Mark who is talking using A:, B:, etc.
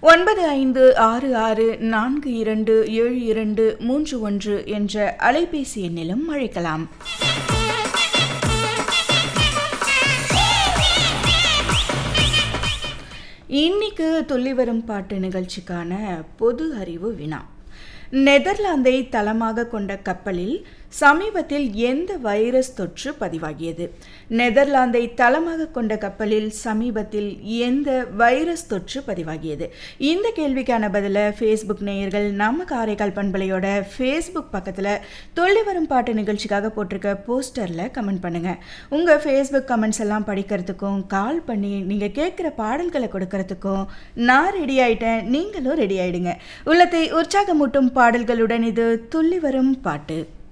A: ஒன்பது ஐந்து ஆறு ஆறு நான்கு இரண்டு ஏழு இரண்டு மூன்று ஒன்று என்ற அலைபேசி எண்ணிலும் அழைக்கலாம் இன்னைக்கு துள்ளி வரும் பாட்டு நிகழ்ச்சிக்கான பொது அறிவு வினா நெதர்லாந்தை தளமாக கொண்ட கப்பலில் சமீபத்தில் எந்த வைரஸ் தொற்று பதிவாகியது நெதர்லாந்தை தளமாக கொண்ட கப்பலில் சமீபத்தில் எந்த வைரஸ் தொற்று பதிவாகியது இந்த கேள்விக்கான பதிலை ஃபேஸ்புக் நேயர்கள் நம்ம காரைக்கால் பண்பலையோட ஃபேஸ்புக் பக்கத்தில் துள்ளி வரும் பாட்டு நிகழ்ச்சிக்காக போட்டிருக்க போஸ்டரில் கமெண்ட் பண்ணுங்கள் உங்கள் ஃபேஸ்புக் கமெண்ட்ஸ் எல்லாம் படிக்கிறதுக்கும் கால் பண்ணி நீங்கள் கேட்குற பாடல்களை கொடுக்கறதுக்கும் நான் ரெடி ஆயிட்டேன் நீங்களும் ரெடி ஆயிடுங்க உள்ளத்தை உற்சாகமூட்டும் பாடல்களுடன் இது துள்ளி வரும் பாட்டு